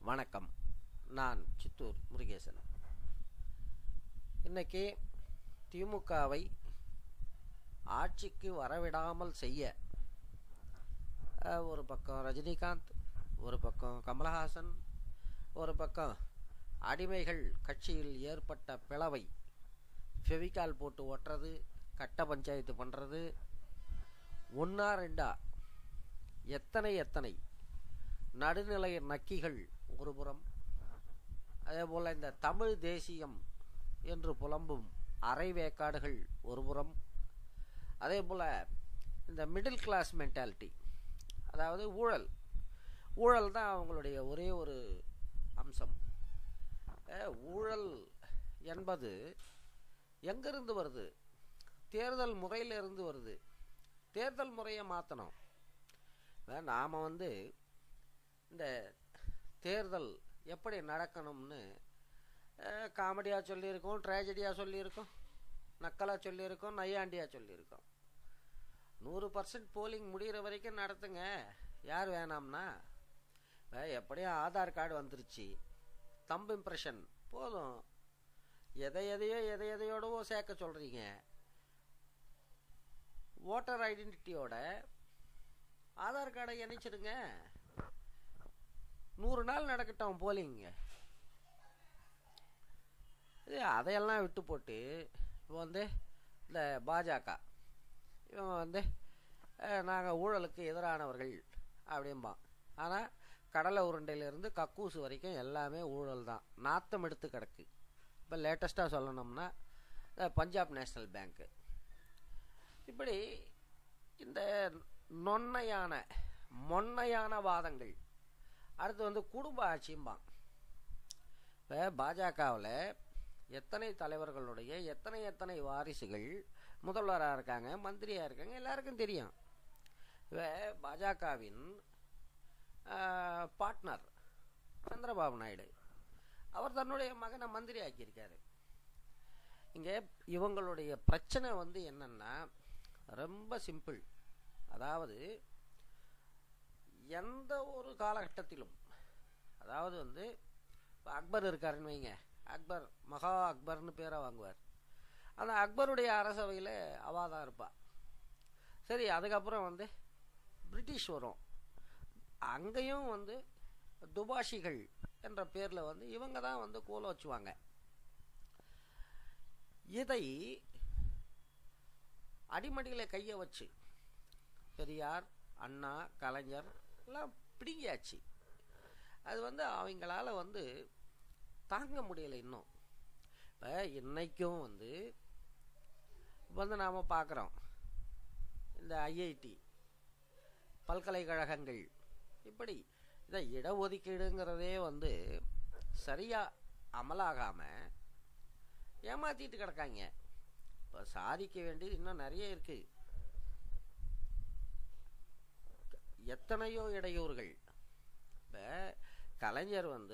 வணக்கம் நான் சித்தூர் முருகேசன் இன்னைக்கு திமுகவை ஆட்சிக்கு வரவிடாமல் செய்ய அஹ், ஒரு பக்கம் ரஜினிகாந்த் ஒரு பக்கம் கமலஹாசன் ஒரு பக்கம் அடிமைகள் கட்சியில் ஏற்பட்ட பிளவை ஃபெவிகால் போட்டு ஒட்டுறது கட்ட பஞ்சாயத்து பண்ணுறது ஒன்றா ரெண்டா எத்தனை எத்தனை நடுநிலை நக்கிகள் ஒரு புறம் அதே போல் இந்த தமிழ் தேசியம் என்று புலம்பும் அரைவேக்காடுகள் ஒரு புறம் அதே போல் இந்த மிடில் கிளாஸ் மென்டாலிட்டி அதாவது ஊழல் ஊழல் தான் அவங்களுடைய ஒரே ஒரு அம்சம் அஹ், ஊழல் என்பது எங்கிருந்து வருது தேர்தல் முறையிலிருந்து வருது தேர்தல் முறையை மாற்றணும் நாம் வந்து இந்த தேர்தல் எப்படி நடக்கணும்னு காமெடியாக சொல்லியிருக்கோம் ட்ராஜடியாக சொல்லியிருக்கோம் நக்கலாக சொல்லியிருக்கோம் நையாண்டியாக சொல்லியிருக்கோம் நூறு பர்சன்ட் போலிங் முடிகிற வரைக்கும் நடத்துங்க யார் வேணாம்னா இப்ப எப்படியும் ஆதார் கார்டு வந்துருச்சு தம்பு இம்ப்ரெஷன் போதும் எதை எதையோ எதை எதையோடவோ சேர்க்க சொல்கிறீங்க ஓட்டர் ஐடென்டிட்டியோட ஆதார் கார்டை இணைச்சிடுங்க நூறு நாள் நடக்கட்டும் போலிங்க இது அதையெல்லாம் விட்டு போட்டு இப்போ வந்து இந்த பாஜக இவங்க வந்து நாங்கள் ஊழலுக்கு எதிரானவர்கள் அப்படிம்பான் ஆனால் கடலை உருண்டையிலேருந்து கக்கூசு வரைக்கும் எல்லாமே ஊழல் தான் நாத்தம் எடுத்து கிடக்கு இப்போ லேட்டஸ்ட்டாக சொல்லணும்னா இந்த பஞ்சாப் நேஷ்னல் பேங்க்கு இப்படி இந்த நொன்னையான மொன்னையான வாதங்கள் அடுத்து வந்து குடும்ப ஆட்சியும்பான் இப்போ பாஜகவில் எத்தனை தலைவர்களுடைய எத்தனை எத்தனை வாரிசுகள் முதல்வராக இருக்காங்க மந்திரியாக இருக்காங்க எல்லாருக்கும் தெரியும் இப்போ பாஜகவின் பார்ட்னர் சந்திரபாபு நாயுடு அவர் தன்னுடைய மகனை மந்திரி ஆக்கியிருக்காரு இங்கே இவங்களுடைய பிரச்சனை வந்து என்னன்னா ரொம்ப சிம்பிள் அதாவது எந்த ஒரு காலகட்டத்திலும் அதாவது வந்து இப்போ அக்பர் இருக்காருன்னு வைங்க அக்பர் மகா அக்பர்னு பேரை வாங்குவார் அந்த அக்பருடைய அரசவையில் அவா தான் இருப்பா சரி அதுக்கப்புறம் வந்து பிரிட்டிஷ் வரும் அங்கேயும் வந்து துபாஷிகள் என்ற பேரில் வந்து இவங்க தான் வந்து கோல வச்சுவாங்க இதை அடிமடியில் கையை வச்சு பெரியார் அண்ணா கலைஞர் எல்லாம் பிடுங்கியாச்சு அது வந்து அவங்களால வந்து தாங்க முடியலை இன்னும் இப்போ இன்னைக்கும் வந்து வந்து நாம் பார்க்குறோம் இந்த ஐஐடி பல்கலைக்கழகங்கள் இப்படி இதை இடஒதுக்கீடுங்கிறதே வந்து சரியாக அமலாகாமல் ஏமாத்திட்டு கிடக்காங்க இப்போ சாதிக்க வேண்டியது இன்னும் நிறைய இருக்கு எத்தனையோ இடையூறுகள் இப்போ கலைஞர் வந்து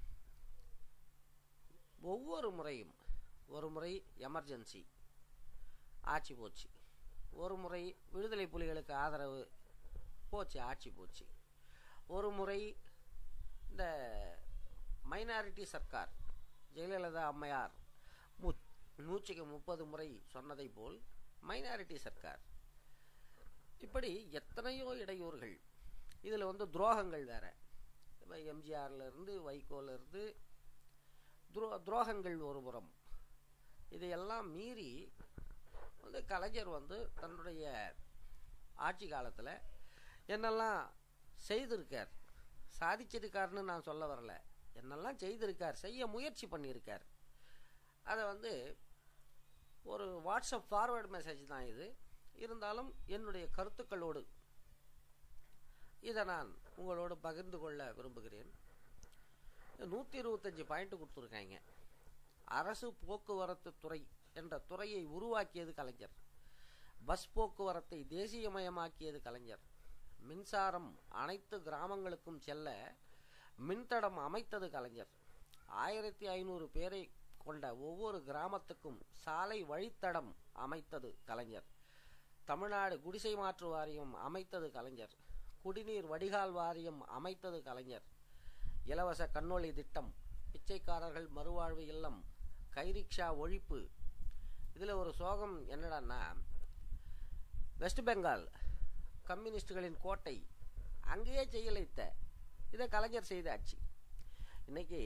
ஒவ்வொரு முறையும் ஒரு முறை எமர்ஜென்சி ஆட்சி போச்சு ஒரு முறை விடுதலை புலிகளுக்கு ஆதரவு போச்சு ஆட்சி போச்சு ஒரு முறை இந்த மைனாரிட்டி சர்க்கார் ஜெயலலிதா அம்மையார் மு நூற்றுக்கு முப்பது முறை சொன்னதை போல் மைனாரிட்டி சர்க்கார் இப்படி எத்தனையோ இடையூறுகள் இதில் வந்து துரோகங்கள் வேற இப்போ எம்ஜிஆர்லேருந்து வைகோலேருந்து துரோ துரோகங்கள் ஒரு புறம் இதையெல்லாம் மீறி வந்து கலைஞர் வந்து தன்னுடைய ஆட்சி காலத்தில் என்னெல்லாம் செய்திருக்கார் சாதிச்சிருக்காருன்னு நான் சொல்ல வரல என்னெல்லாம் செய்திருக்கார் செய்ய முயற்சி பண்ணியிருக்கார் அதை வந்து ஒரு வாட்ஸ்அப் ஃபார்வேர்டு மெசேஜ் தான் இது இருந்தாலும் என்னுடைய கருத்துக்களோடு இதை நான் உங்களோடு பகிர்ந்து கொள்ள விரும்புகிறேன் நூற்றி இருபத்தஞ்சி பாயிண்ட் கொடுத்துருக்காங்க அரசு போக்குவரத்து துறை என்ற துறையை உருவாக்கியது கலைஞர் பஸ் போக்குவரத்தை தேசியமயமாக்கியது கலைஞர் மின்சாரம் அனைத்து கிராமங்களுக்கும் செல்ல மின்தடம் அமைத்தது கலைஞர் ஆயிரத்தி ஐநூறு பேரை கொண்ட ஒவ்வொரு கிராமத்துக்கும் சாலை வழித்தடம் அமைத்தது கலைஞர் தமிழ்நாடு குடிசை மாற்று வாரியம் அமைத்தது கலைஞர் குடிநீர் வடிகால் வாரியம் அமைத்தது கலைஞர் இலவச கண்ணொளி திட்டம் பிச்சைக்காரர்கள் மறுவாழ்வு இல்லம் கைரிக்ஷா ஒழிப்பு இதில் ஒரு சோகம் என்னடான்னா வெஸ்ட் பெங்கால் கம்யூனிஸ்டுகளின் கோட்டை அங்கேயே செய்யலைத்த இதை கலைஞர் செய்த ஆட்சி இன்னைக்கு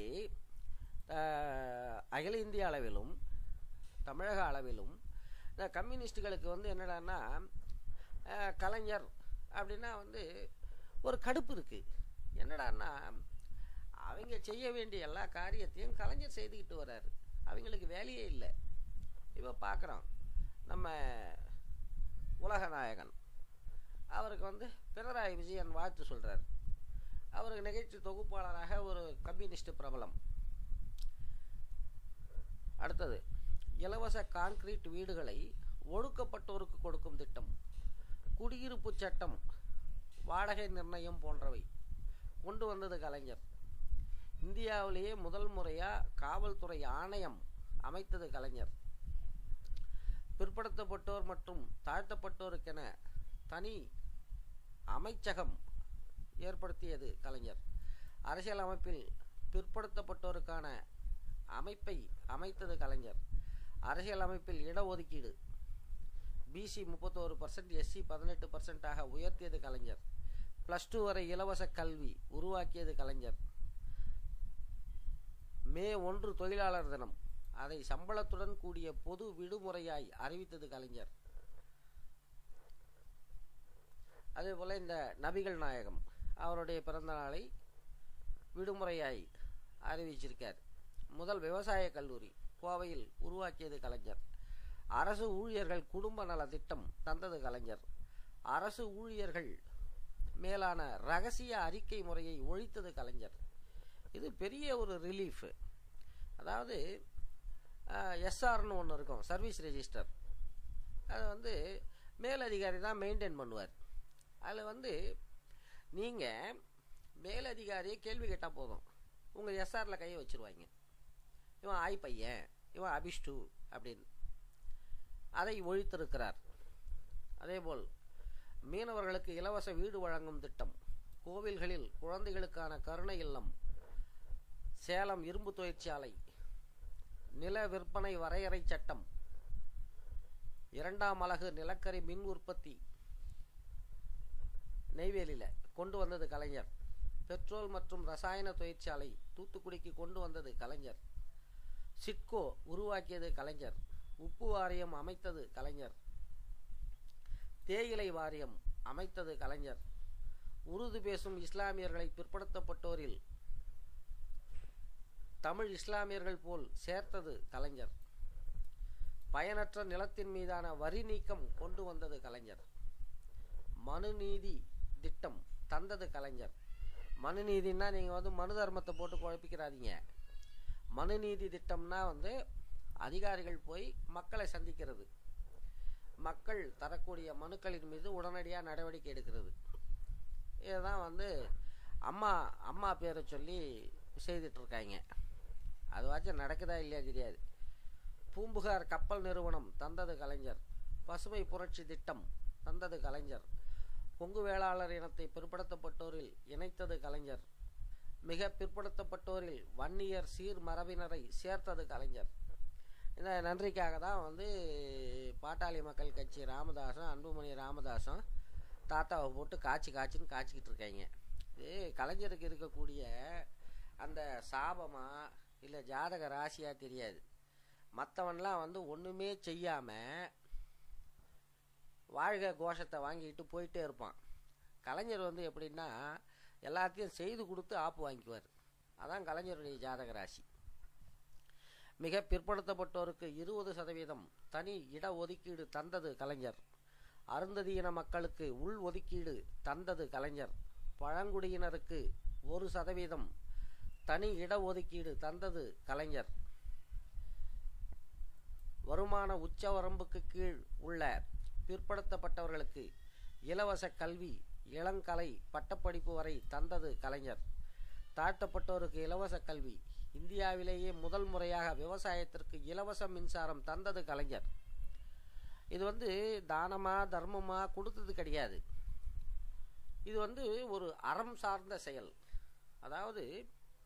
அகில இந்திய அளவிலும் தமிழக அளவிலும் இந்த கம்யூனிஸ்டுகளுக்கு வந்து என்னடான்னா கலைஞர் அப்படின்னா வந்து ஒரு கடுப்பு இருக்குது என்னடான்னா அவங்க செய்ய வேண்டிய எல்லா காரியத்தையும் கலைஞர் செய்துக்கிட்டு வர்றாரு அவங்களுக்கு வேலையே இல்லை இப்போ பார்க்குறோம் நம்ம உலக நாயகன் அவருக்கு வந்து பினராயி விஜயன் வாழ்த்து சொல்கிறார் அவருக்கு நிகழ்ச்சி தொகுப்பாளராக ஒரு கம்யூனிஸ்ட் பிரபலம் அடுத்தது இலவச கான்கிரீட் வீடுகளை ஒடுக்கப்பட்டோருக்கு கொடுக்கும் திட்டம் குடியிருப்பு சட்டம் வாடகை நிர்ணயம் போன்றவை கொண்டு வந்தது கலைஞர் இந்தியாவிலேயே முதல் முறையாக காவல்துறை ஆணையம் அமைத்தது கலைஞர் பிற்படுத்தப்பட்டோர் மற்றும் தாழ்த்தப்பட்டோருக்கென தனி அமைச்சகம் ஏற்படுத்தியது கலைஞர் அரசியல் அமைப்பில் பிற்படுத்தப்பட்டோருக்கான அமைப்பை அமைத்தது கலைஞர் அரசியல் அமைப்பில் இடஒதுக்கீடு பிசி முப்பத்தோரு பர்சன்ட் எஸ்சி பதினெட்டு பர்சன்டாக உயர்த்தியது கலைஞர் ப்ளஸ் டூ வரை இலவச கல்வி உருவாக்கியது கலைஞர் மே ஒன்று தொழிலாளர் தினம் அதை சம்பளத்துடன் கூடிய பொது விடுமுறையாய் அறிவித்தது கலைஞர் அதே போல் இந்த நபிகள் நாயகம் அவருடைய பிறந்த நாளை விடுமுறையாய் அறிவிச்சிருக்கார் முதல் விவசாய கல்லூரி கோவையில் உருவாக்கியது கலைஞர் அரசு ஊழியர்கள் குடும்ப நல திட்டம் தந்தது கலைஞர் அரசு ஊழியர்கள் மேலான ரகசிய அறிக்கை முறையை ஒழித்தது கலைஞர் இது பெரிய ஒரு ரிலீஃப் அதாவது எஸ்ஆர்னு ஒன்று இருக்கும் சர்வீஸ் ரெஜிஸ்டர் அது வந்து மேலதிகாரி தான் மெயின்டைன் பண்ணுவார் அதில் வந்து நீங்கள் மேலதிகாரியை கேள்வி கேட்டால் போதும் உங்கள் எஸ்ஆரில் கையை வச்சுருவாங்க இவன் ஆய் பையன் இவன் அபிஷ்டு அப்படின்னு அதை ஒழித்திருக்கிறார் அதேபோல் மீனவர்களுக்கு இலவச வீடு வழங்கும் திட்டம் கோவில்களில் குழந்தைகளுக்கான கருணை இல்லம் சேலம் இரும்பு தொழிற்சாலை நில விற்பனை வரையறை சட்டம் இரண்டாம் அலகு நிலக்கரி மின் உற்பத்தி நெய்வேலியில் கொண்டு வந்தது கலைஞர் பெட்ரோல் மற்றும் ரசாயன தொழிற்சாலை தூத்துக்குடிக்கு கொண்டு வந்தது கலைஞர் சிட்கோ உருவாக்கியது கலைஞர் உப்பு வாரியம் அமைத்தது கலைஞர் தேயிலை வாரியம் அமைத்தது கலைஞர் உருது பேசும் இஸ்லாமியர்களை பிற்படுத்தப்பட்டோரில் தமிழ் இஸ்லாமியர்கள் போல் சேர்த்தது கலைஞர் பயனற்ற நிலத்தின் மீதான வரி நீக்கம் கொண்டு வந்தது கலைஞர் மனுநீதி திட்டம் தந்தது கலைஞர் மனுநீதினா நீங்கள் வந்து மனு தர்மத்தை போட்டு குழப்பிக்கிறாதீங்க மனுநீதி திட்டம்னா வந்து அதிகாரிகள் போய் மக்களை சந்திக்கிறது மக்கள் தரக்கூடிய மனுக்களின் மீது உடனடியாக நடவடிக்கை எடுக்கிறது இதுதான் வந்து அம்மா அம்மா பேரை சொல்லி செய்துட்ருக்காங்க அதுவாச்சும் நடக்குதா இல்லையா தெரியாது பூம்புகார் கப்பல் நிறுவனம் தந்தது கலைஞர் பசுமை புரட்சி திட்டம் தந்தது கலைஞர் கொங்கு வேளாளர் இனத்தை பிற்படுத்தப்பட்டோரில் இணைத்தது கலைஞர் மிக பிற்படுத்தப்பட்டோரில் வன்னியர் சீர் மரபினரை சேர்த்தது கலைஞர் இந்த நன்றிக்காக தான் வந்து பாட்டாளி மக்கள் கட்சி ராமதாசும் அன்புமணி ராமதாசும் தாத்தாவை போட்டு காய்ச்சி காய்ச்சின்னு காய்ச்சிக்கிட்டு இருக்காங்க இது கலைஞருக்கு இருக்கக்கூடிய அந்த சாபமா இல்லை ஜாதக ராசியாக தெரியாது மற்றவன்லாம் வந்து ஒன்றுமே செய்யாமல் வாழ்க கோஷத்தை வாங்கிட்டு போயிட்டே இருப்பான் கலைஞர் வந்து எப்படின்னா எல்லாத்தையும் செய்து கொடுத்து ஆப்பு வாங்கிக்குவார் அதான் கலைஞருடைய ஜாதக ராசி மிக பிற்படுத்தப்பட்டோருக்கு இருபது சதவீதம் தனி இட ஒதுக்கீடு தந்தது கலைஞர் அருந்ததியின மக்களுக்கு உள் ஒதுக்கீடு தந்தது கலைஞர் பழங்குடியினருக்கு ஒரு சதவீதம் தனி இட ஒதுக்கீடு தந்தது கலைஞர் வருமான உச்சவரம்புக்கு கீழ் உள்ள பிற்படுத்தப்பட்டவர்களுக்கு இலவச கல்வி இளங்கலை பட்டப்படிப்பு வரை தந்தது கலைஞர் தாழ்த்தப்பட்டோருக்கு இலவச கல்வி இந்தியாவிலேயே முதல் முறையாக விவசாயத்திற்கு இலவச மின்சாரம் தந்தது கலைஞர் இது வந்து தானமா தர்மமா கொடுத்தது கிடையாது இது வந்து ஒரு அறம் சார்ந்த செயல் அதாவது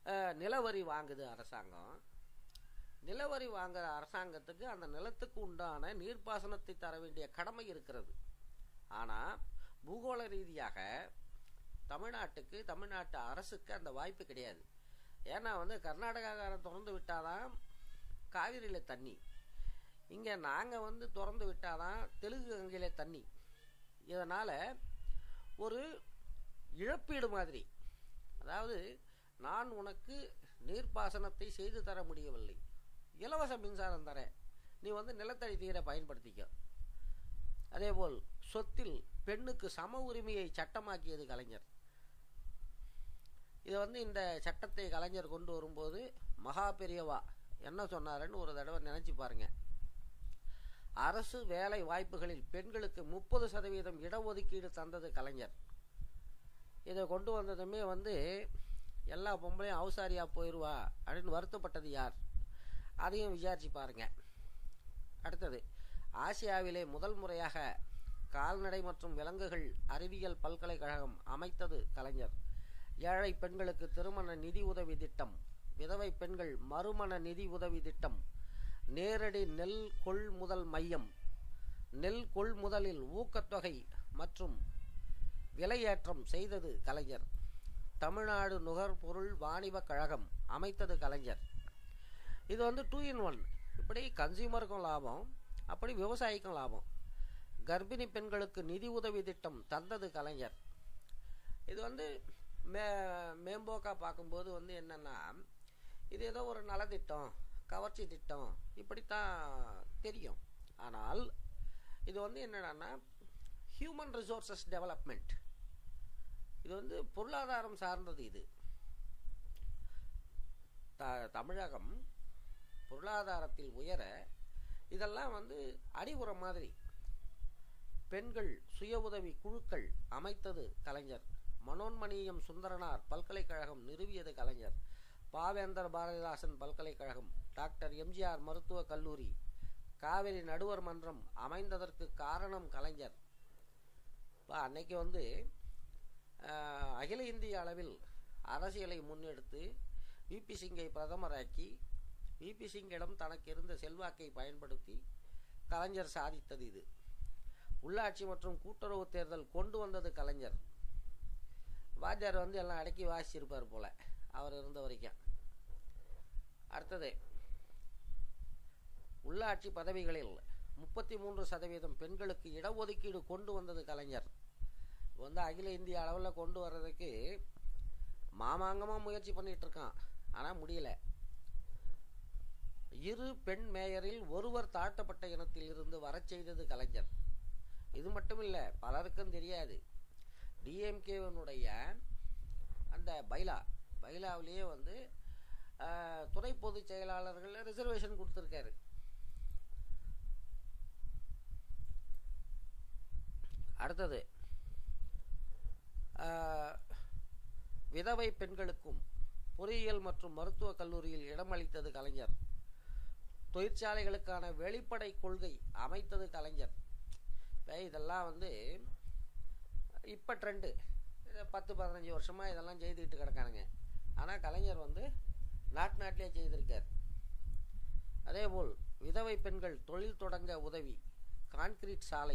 அஹ், நிலவரி வாங்குது அரசாங்கம் நிலவரி வாங்குற அரசாங்கத்துக்கு அந்த நிலத்துக்கு உண்டான நீர்ப்பாசனத்தை தர வேண்டிய கடமை இருக்கிறது ஆனால் பூகோள ரீதியாக தமிழ்நாட்டுக்கு தமிழ்நாட்டு அரசுக்கு அந்த வாய்ப்பு கிடையாது ஏன்னா வந்து கர்நாடகாக்காரன் திறந்து விட்டாதான் காவிரியில் தண்ணி இங்கே நாங்கள் வந்து திறந்து விட்டாதான் தெலுங்கு கங்கையில் தண்ணி இதனால் ஒரு இழப்பீடு மாதிரி அதாவது நான் உனக்கு நீர்ப்பாசனத்தை செய்து தர முடியவில்லை இலவச மின்சாரம் தரேன் நீ வந்து நிலத்தடி நீரை பயன்படுத்திக்க அதேபோல் சொத்தில் பெண்ணுக்கு சம உரிமையை சட்டமாக்கியது கலைஞர் இதை வந்து இந்த சட்டத்தை கலைஞர் கொண்டு வரும்போது மகா பெரியவா என்ன சொன்னாருன்னு ஒரு தடவை நினைச்சு பாருங்க அரசு வேலை வாய்ப்புகளில் பெண்களுக்கு முப்பது சதவீதம் இடஒதுக்கீடு தந்தது கலைஞர் இதை கொண்டு வந்ததுமே வந்து எல்லா பொம்பளையும் அவசாரியா போயிடுவா அப்படின்னு வருத்தப்பட்டது யார் அதையும் விசாரிச்சு பாருங்க அடுத்தது ஆசியாவிலே முதல் முறையாக கால்நடை மற்றும் விலங்குகள் அறிவியல் பல்கலைக்கழகம் அமைத்தது கலைஞர் ஏழை பெண்களுக்கு திருமண நிதி உதவி திட்டம் விதவை பெண்கள் மறுமண நிதி உதவி திட்டம் நேரடி நெல் கொள்முதல் மையம் நெல் கொள்முதலில் ஊக்கத்தொகை மற்றும் விலையேற்றம் செய்தது கலைஞர் தமிழ்நாடு நுகர்பொருள் வாணிப கழகம் அமைத்தது கலைஞர் இது வந்து டூ இன் ஒன் இப்படி கன்சியூமருக்கும் லாபம் அப்படி விவசாயிக்கும் லாபம் கர்ப்பிணி பெண்களுக்கு நிதி உதவி திட்டம் தந்தது கலைஞர் இது வந்து மே மேம்போக்காக பார்க்கும்போது வந்து என்னென்னா இது ஏதோ ஒரு நலத்திட்டம் கவர்ச்சி திட்டம் இப்படித்தான் தெரியும் ஆனால் இது வந்து என்னடான்னா ஹியூமன் ரிசோர்சஸ் டெவலப்மெண்ட் இது வந்து பொருளாதாரம் சார்ந்தது இது த தமிழகம் பொருளாதாரத்தில் உயர இதெல்லாம் வந்து அடிவுரம் மாதிரி பெண்கள் சுய உதவி குழுக்கள் அமைத்தது கலைஞர் மனோன்மணியம் சுந்தரனார் பல்கலைக்கழகம் நிறுவியது கலைஞர் பாவேந்தர் பாரதிதாசன் பல்கலைக்கழகம் டாக்டர் எம்ஜிஆர் மருத்துவக் கல்லூரி காவிரி நடுவர் மன்றம் அமைந்ததற்கு காரணம் கலைஞர் இப்போ அன்னைக்கு வந்து ஆஹ், அகில இந்திய அளவில் அரசியலை முன்னெடுத்து விபி சிங்கை பிரதமராக்கி விபி சிங்கிடம் தனக்கு இருந்த செல்வாக்கை பயன்படுத்தி கலைஞர் சாதித்தது இது உள்ளாட்சி மற்றும் கூட்டுறவு தேர்தல் கொண்டு வந்தது கலைஞர் வாத்தியார் வந்து எல்லாம் அடக்கி வாசிச்சிருப்பார் போல அவர் இருந்த வரைக்கும் அடுத்தது உள்ளாட்சி பதவிகளில் முப்பத்தி மூன்று சதவீதம் பெண்களுக்கு இடஒதுக்கீடு கொண்டு வந்தது கலைஞர் இப்போ வந்து அகில இந்திய அளவில் கொண்டு வர்றதுக்கு மாமாங்கமாக முயற்சி பண்ணிட்டு இருக்கான் ஆனால் முடியல இரு பெண் மேயரில் ஒருவர் தாழ்த்தப்பட்ட இனத்தில் இருந்து வரச் செய்தது கலைஞர் இது மட்டும் இல்லை பலருக்கும் தெரியாது டிஎம்கேவனுடைய அந்த பைலா பைலாவிலேயே வந்து ஆஹ், துணை பொதுச் செயலாளர்கள் ரிசர்வேஷன் கொடுத்துருக்காரு அடுத்தது ஆஹ், விதவை பெண்களுக்கும் பொறியியல் மற்றும் மருத்துவக் கல்லூரியில் இடமளித்தது கலைஞர் தொழிற்சாலைகளுக்கான வெளிப்படை கொள்கை அமைத்தது கலைஞர் இப்போ இதெல்லாம் வந்து இப்போ ட்ரெண்டு பத்து பதினஞ்சு வருஷமாக இதெல்லாம் செய்துக்கிட்டு கிடக்கானுங்க ஆனால் கலைஞர் வந்து நாட்டு நாட்டிலே செய்திருக்கார் அதேபோல் விதவை பெண்கள் தொழில் தொடங்க உதவி கான்கிரீட் சாலை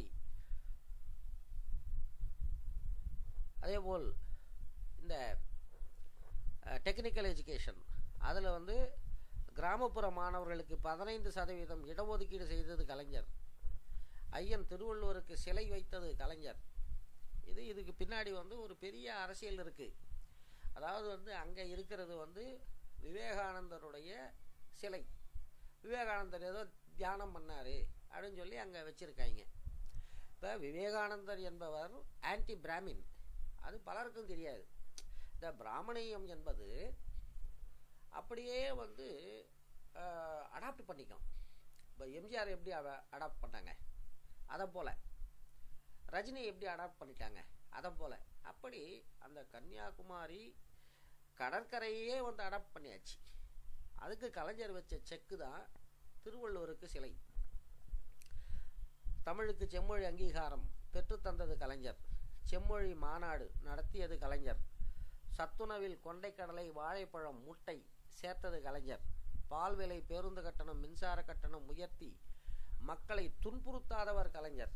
அதேபோல் இந்த டெக்னிக்கல் எஜுகேஷன் அதில் வந்து கிராமப்புற மாணவர்களுக்கு பதினைந்து சதவீதம் இடஒதுக்கீடு செய்தது கலைஞர் ஐயன் திருவள்ளுவருக்கு சிலை வைத்தது கலைஞர் இது இதுக்கு பின்னாடி வந்து ஒரு பெரிய அரசியல் இருக்குது அதாவது வந்து அங்கே இருக்கிறது வந்து விவேகானந்தருடைய சிலை விவேகானந்தர் ஏதோ தியானம் பண்ணார் அப்படின்னு சொல்லி அங்கே வச்சுருக்காங்க இப்போ விவேகானந்தர் என்பவர் ஆன்டி பிராமின் அது பலருக்கும் தெரியாது இந்த பிராமணியம் என்பது அப்படியே வந்து அடாப்ட் பண்ணிக்கும் இப்போ எம்ஜிஆர் எப்படி அடாப்ட் பண்ணாங்க அதை போல் ரஜினி எப்படி அடாப்ட் பண்ணிட்டாங்க அதை போல் அப்படி அந்த கன்னியாகுமரி கடற்கரையே வந்து அடாப்ட் பண்ணியாச்சு அதுக்கு கலைஞர் வச்ச செக்கு தான் திருவள்ளுவருக்கு சிலை தமிழுக்கு செம்மொழி அங்கீகாரம் பெற்றுத்தந்தது கலைஞர் செம்மொழி மாநாடு நடத்தியது கலைஞர் சத்துணவில் கொண்டைக்கடலை வாழைப்பழம் முட்டை சேர்த்தது கலைஞர் பால் விலை பேருந்து கட்டணம் மின்சார கட்டணம் உயர்த்தி மக்களை துன்புறுத்தாதவர் கலைஞர்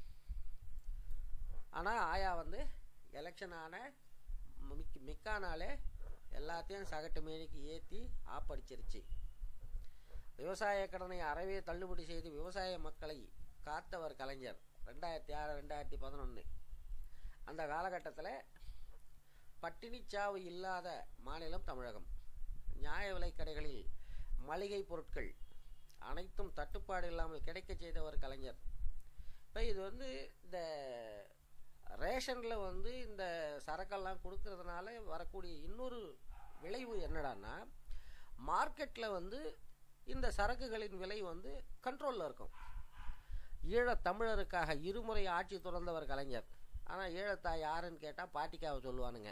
ஆனால் ஆயா வந்து எலெக்ஷன் ஆன மிக்க மிக்கா நாளே எல்லாத்தையும் சகட்டு மேனிக்கு ஏற்றி ஆப்படிச்சிருச்சு விவசாய கடனை அறவே தள்ளுபடி செய்து விவசாய மக்களை காத்தவர் கலைஞர் ரெண்டாயிரத்தி ஆறு ரெண்டாயிரத்தி பதினொன்று அந்த காலகட்டத்தில் பட்டினிச்சாவு இல்லாத மாநிலம் தமிழகம் நியாய விலைக் கடைகளில் மளிகை பொருட்கள் அனைத்தும் தட்டுப்பாடு இல்லாமல் கிடைக்க செய்தவர் கலைஞர் இப்போ இது வந்து இந்த ரேஷனில் வந்து இந்த சரக்கெல்லாம் கொடுக்கறதுனால வரக்கூடிய இன்னொரு விளைவு என்னடான்னா மார்க்கெட்டில் வந்து இந்த சரக்குகளின் விலை வந்து கண்ட்ரோலில் இருக்கும் ஈழத் தமிழருக்காக இருமுறை ஆட்சி துறந்தவர் கலைஞர் ஆனால் ஈழத்தாய் யாருன்னு கேட்டால் பாட்டிக்காவை சொல்லுவானுங்க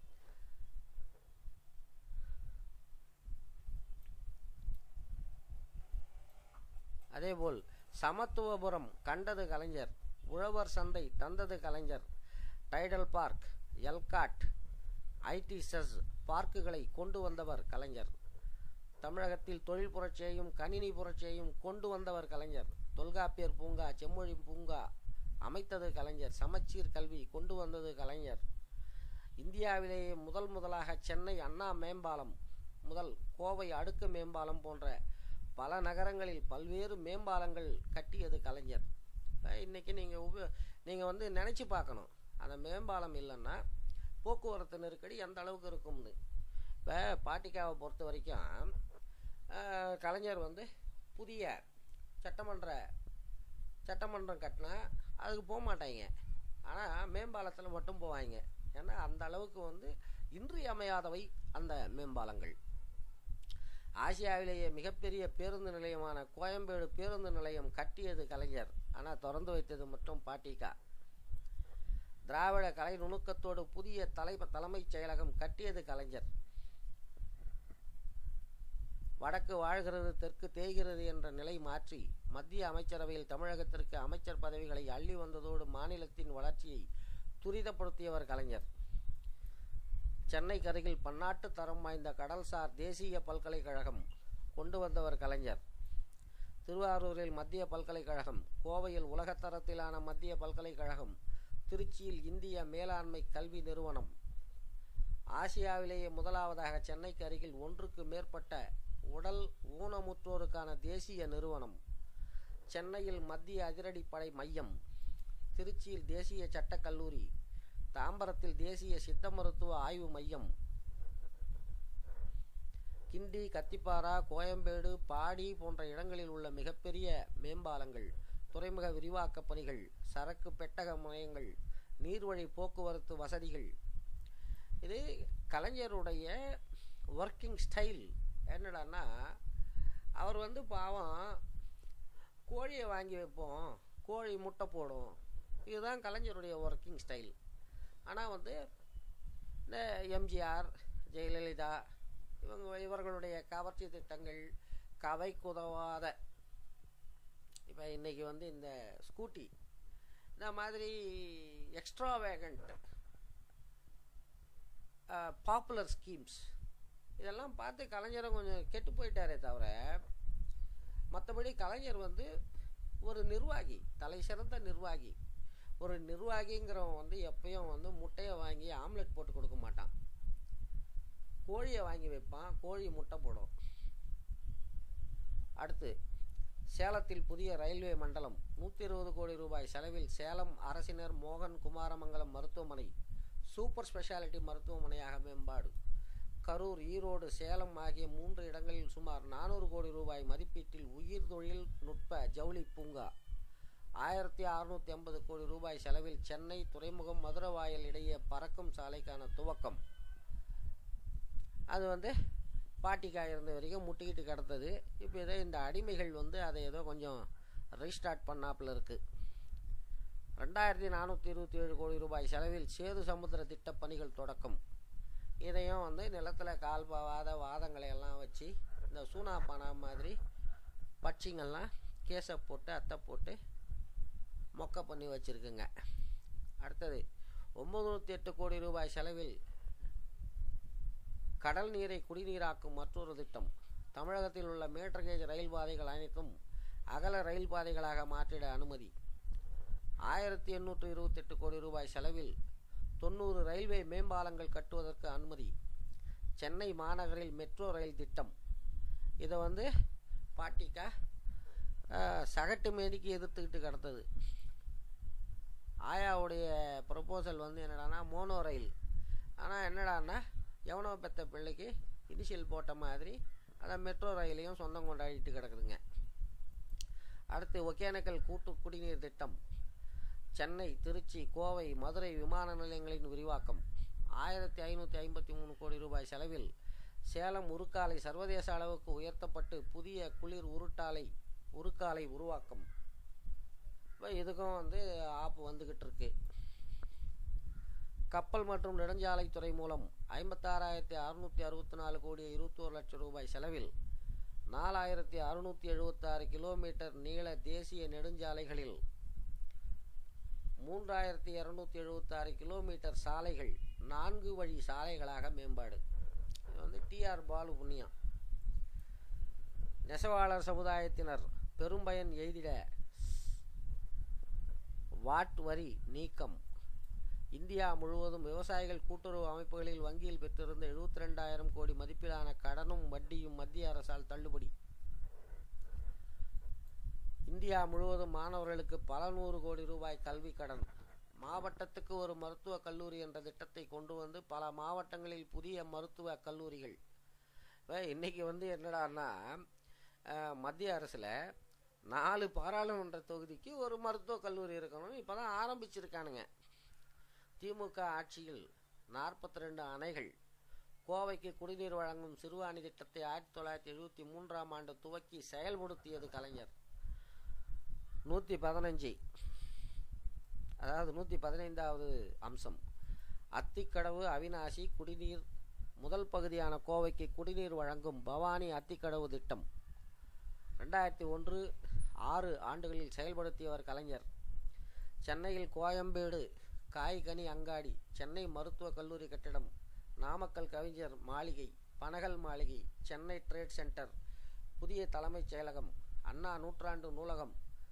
அதேபோல் சமத்துவபுரம் கண்டது கலைஞர் உழவர் சந்தை தந்தது Kalaignar Tidel park ELCOT IT SEZ பார்க்குகளை கொண்டு வந்தவர் கலைஞர் தமிழகத்தில் தொழில் புரட்சியையும் கணினி புரட்சியையும் கொண்டு வந்தவர் கலைஞர் தொல்காப்பியர் பூங்கா செம்மொழி பூங்கா அமைத்தது கலைஞர் சமச்சீர் கல்வி கொண்டு வந்தது கலைஞர் இந்தியாவிலேயே முதல் முதலாக சென்னை அண்ணா மேம்பாலம் முதல் கோவை அடுக்கு மேம்பாலம் போன்ற பல நகரங்களில் பல்வேறு மேம்பாலங்கள் கட்டியது கலைஞர் இன்றைக்கி நீங்கள் உப நீங்கள் வந்து நினச்சி பார்க்கணும் அந்த மேம்பாலம் இல்லைன்னா போக்குவரத்து நெருக்கடி எந்த அளவுக்கு இருக்கும்னு இப்போ பாட்டிக்காவை பொறுத்த வரைக்கும் கலைஞர் வந்து புதிய சட்டமன்ற சட்டமன்றம் கட்டினா அதுக்கு போக மாட்டாங்க ஆனால் மேம்பாலத்தில் மட்டும் போவாங்க ஏன்னா அந்த அளவுக்கு வந்து இன்றியமையாதவை அந்த மேம்பாலங்கள் ஆசியாவிலேயே மிகப்பெரிய பேருந்து நிலையமான கோயம்பேடு பேருந்து நிலையம் கட்டியது கலைஞர் ஆனால் திறந்து வைத்தது மட்டும் பாட்டிகா திராவிட கலை நுணுக்கத்தோடு புதிய தலை தலைமைச் செயலகம் கட்டியது கலைஞர் வடக்கு வாழ்கிறது தெற்கு தேய்கிறது என்ற நிலை மாற்றி மத்திய அமைச்சரவையில் தமிழகத்திற்கு அமைச்சர் பதவிகளை அள்ளி வந்ததோடு மாநிலத்தின் வளர்ச்சியை துரிதப்படுத்தியவர் கலைஞர் சென்னைக்கு அருகில் பன்னாட்டு தரம் வாய்ந்த கடல்சார் தேசிய பல்கலைக்கழகம் கொண்டு வந்தவர் கலைஞர் திருவாரூரில் மத்திய பல்கலைக்கழகம் கோவையில் உலகத்தரத்திலான மத்திய பல்கலைக்கழகம் திருச்சியில் இந்திய மேலாண்மை கல்வி நிறுவனம் ஆசியாவிலேயே முதலாவதாக சென்னைக்கு அருகில் ஒன்றுக்கு மேற்பட்ட உடல் ஊனமுற்றோருக்கான தேசிய நிறுவனம் சென்னையில் மத்திய அதிரடிப்படை மையம் திருச்சியில் தேசிய சட்டக்கல்லூரி தாம்பரத்தில் தேசிய சித்த மருத்துவ ஆய்வு மையம் கிண்டி கத்திப்பாரா கோயம்பேடு பாடி போன்ற இடங்களில் உள்ள மிகப்பெரிய மேம்பாலங்கள் துறைமுக விரிவாக்கப் பணிகள் சரக்கு பெட்டக முனையங்கள் நீர்வழி போக்குவரத்து வசதிகள் இது கலைஞருடைய ஒர்க்கிங் ஸ்டைல் என்னடான்னா அவர் வந்து பாவம் கோழியை வாங்கி வைப்போம் கோழி முட்டை போடும் இதுதான் கலைஞருடைய ஒர்க்கிங் ஸ்டைல் ஆனால் வந்து இந்த எம்ஜிஆர் ஜெயலலிதா இவங்க இவர்களுடைய கவர்ச்சி திட்டங்கள் கவைக்கு உதவாத இப்போ இன்றைக்கி வந்து இந்த ஸ்கூட்டி இந்த மாதிரி எக்ஸ்ட்ரா வேகண்ட் பாப்புலர் ஸ்கீம்ஸ் இதெல்லாம் பார்த்து கலைஞரை கொஞ்சம் கெட்டு போயிட்டாரே தவிர மற்றபடி கலைஞர் வந்து ஒரு நிர்வாகி தலை சிறந்த நிர்வாகி ஒரு நிர்வாகிங்கிறவன் வந்து எப்பயும் வந்து முட்டையை வாங்கி ஆம்லெட் போட்டு கொடுக்க மாட்டான் கோழியை வாங்கி வைப்பான் கோழி முட்டை போடும் அடுத்து சேலத்தில் புதிய ரயில்வே மண்டலம் நூற்றி இருபது கோடி ரூபாய் செலவில் சேலம் அரசினர் மோகன் குமாரமங்கலம் மருத்துவமனை சூப்பர் ஸ்பெஷாலிட்டி மருத்துவமனையாக மேம்பாடு கரூர் ஈரோடு சேலம் ஆகிய மூன்று இடங்களில் சுமார் நானூறு கோடி ரூபாய் மதிப்பீட்டில் உயிர் தொழில் நுட்ப ஜவுளி பூங்கா ஆயிரத்தி அறுநூற்றி ஐம்பது கோடி ரூபாய் செலவில் சென்னை துறைமுகம் மதுரவாயல் இடையே பறக்கும் சாலைக்கான துவக்கம் அது வந்து பாட்டிக்காய் இருந்த வரைக்கும் முட்டிக்கிட்டு கிடந்தது இப்போ ஏதோ இந்த அடிமைகள் வந்து அதை ஏதோ கொஞ்சம் ரீஸ்டார்ட் பண்ணாப்புல இருக்குது ரெண்டாயிரத்தி நானூற்றி இருபத்தி ஏழு கோடி ரூபாய் செலவில் சேது சமுத்திர திட்டப் பணிகள் தொடக்கம் இதையும் வந்து நிலத்தில் கால் வாத வாதங்களை எல்லாம் வச்சு இந்த சூனா பானா மாதிரி பட்சிங்கெல்லாம் கேஸை போட்டு அத்தை போட்டு மொக்க பண்ணி வச்சுருக்குங்க அடுத்தது ஒம்பது நூற்றி எட்டு கோடி ரூபாய் செலவில் கடல் நீரை குடிநீராக்கும் மற்றொரு திட்டம் தமிழகத்தில் உள்ள மீட்டர் கேஜ் ரயில் பாதைகள் அனைத்தும் அகல ரயில் பாதைகளாக மாற்றிட அனுமதி ஆயிரத்தி எண்ணூற்று இருபத்தெட்டு கோடி ரூபாய் செலவில் தொண்ணூறு ரயில்வே மேம்பாலங்கள் கட்டுவதற்கு அனுமதி சென்னை மாநகரில் மெட்ரோ ரயில் திட்டம் இதை வந்து பாட்டிக்கா சகட்டு மேனிக்கு எதிர்த்துக்கிட்டு கிடந்தது ஆயாவுடைய ப்ரொப்போசல் வந்து என்னடான்னா மோனோ ரயில் ஆனால் என்னடான்னா எவனோ பெத்த பிள்ளைக்கு இனிஷியல் போட்ட மாதிரி அதை மெட்ரோ ரயிலையும் சொந்தம் கொண்டாடிட்டு கிடக்குதுங்க அடுத்து ஒகேனக்கல் கூட்டு குடிநீர் திட்டம் சென்னை திருச்சி கோவை மதுரை விமான நிலையங்களின் விரிவாக்கம் ஆயிரத்தி ஐநூற்றி ஐம்பத்தி மூணு கோடி ரூபாய் செலவில் சேலம் உருக்காலை சர்வதேச அளவுக்கு உயர்த்தப்பட்டு புதிய குளிர் உருட்டாலை உருக்காலை உருவாக்கம் இப்போ இதுக்கும் வந்து ஆப்பு வந்துக்கிட்டு இருக்கு கப்பல் மற்றும் நெடுஞ்சாலைத்துறை மூலம் ஐம்பத்தாறாயிரத்தி அறுநூற்றி அறுபத்தி நாலு கோடி இருபத்தோரு லட்சம் ரூபாய் செலவில் நாலாயிரத்தி அறுநூற்றி எழுபத்தாறு கிலோமீட்டர் நீள தேசிய நெடுஞ்சாலைகளில் மூன்றாயிரத்தி இரநூத்தி எழுபத்தாறு கிலோமீட்டர் சாலைகள் நான்கு வழி சாலைகளாக மேம்பாடு இது வந்து டிஆர் பாலு புண்ணியம் நெசவாளர் சமுதாயத்தினர் பெரும்பயன் எய்திட வாட் வரி நீக்கம் இந்தியா முழுவதும் விவசாயிகள் கூட்டுறவு அமைப்புகளில் வங்கியில் பெற்றிருந்த எழுபத்தி ரெண்டாயிரம் கோடி மதிப்பிலான கடனும் வட்டியும் மத்திய அரசால் தள்ளுபடி இந்தியா முழுவதும் மாணவர்களுக்கு பல நூறு கோடி ரூபாய் கல்வி கடன் மாவட்டத்துக்கு ஒரு மருத்துவக் கல்லூரி என்ற திட்டத்தை கொண்டு வந்து பல மாவட்டங்களில் புதிய மருத்துவ கல்லூரிகள் இப்போ இன்றைக்கி வந்து என்னடான்னா மத்திய அரசில் நாலு பாராளுமன்ற தொகுதிக்கு ஒரு மருத்துவக் கல்லூரி இருக்கணும் இப்போ தான் ஆரம்பிச்சிருக்கானுங்க திமுக ஆட்சியில் நாற்பத்தி ரெண்டு அணைகள் கோவைக்கு குடிநீர் வழங்கும் சிறுவாணி திட்டத்தை ஆயிரத்தி தொள்ளாயிரத்தி எழுபத்தி மூன்றாம் ஆண்டு துவக்கி செயல்படுத்தியது கலைஞர் நூற்றி பதினஞ்சு அதாவது நூற்றி பதினைந்தாவது அம்சம் அத்திக்கடவு அவினாசி குடிநீர் முதல் பகுதியான கோவைக்கு குடிநீர் வழங்கும் பவானி அத்திக்கடவு திட்டம் ரெண்டாயிரத்தி ஒன்று ஆறு ஆண்டுகளில் செயல்படுத்தியவர் கலைஞர் சென்னையில் கோயம்பேடு காய்கனி அங்காடி சென்னை மருத்துவக் கல்லூரி கட்டிடம் நாமக்கல் கவிஞர் மாளிகை பனகல் மாளிகை சென்னை ட்ரேட் சென்டர் புதிய தலைமைச் செயலகம் அண்ணா நூற்றாண்டு நூலகம்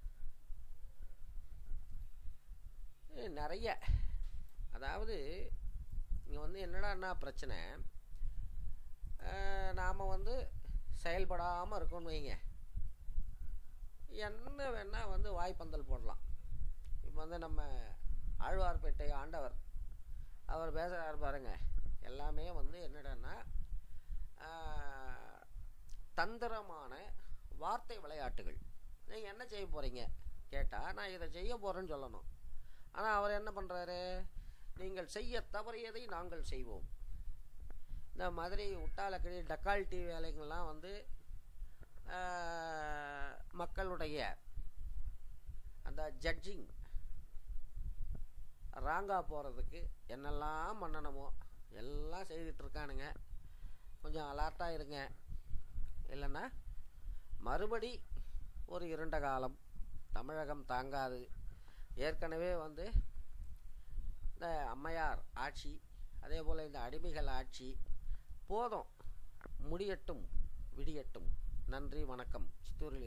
நிறைய அதாவது இங்கே வந்து என்னடான்னா பிரச்சனை நாம் வந்து செயல்படாமல் இருக்கோம்னு வைங்க என்ன வேணால் வந்து வாய்ப்பந்தல் போடலாம் இப்போ வந்து நம்ம ஆழ்வார்பேட்டை ஆண்டவர் அவர் பேசுகிறார் பாருங்க எல்லாமே வந்து என்னடான்னா தந்திரமான வார்த்தை விளையாட்டுகள் நீங்கள் என்ன செய்ய போகிறீங்க கேட்டால் நான் இதை செய்ய போகிறேன்னு சொல்லணும் ஆனால் அவர் என்ன பண்ணுறாரு நீங்கள் செய்ய தவறியதை நாங்கள் செய்வோம் இந்த மாதிரி உட்டாலக்கடி டக்கால்ட்டி வேலைங்கள்லாம் வந்து மக்களுடைய அந்த ஜட்ஜிங் ராங்காக போகிறதுக்கு என்னெல்லாம் பண்ணணுமோ எல்லாம் செய்துட்ருக்கானுங்க கொஞ்சம் அலர்ட்டாக இருங்க இல்லைன்னா மறுபடி ஒரு இருண்ட காலம் தமிழகம் தாங்காது ஏற்கனவே வந்து இந்த அம்மையார் ஆட்சி அதே போல் இந்த அடிமைகள் ஆட்சி போதும் முடியட்டும் விடியட்டும் நன்றி வணக்கம் சித்தூரில்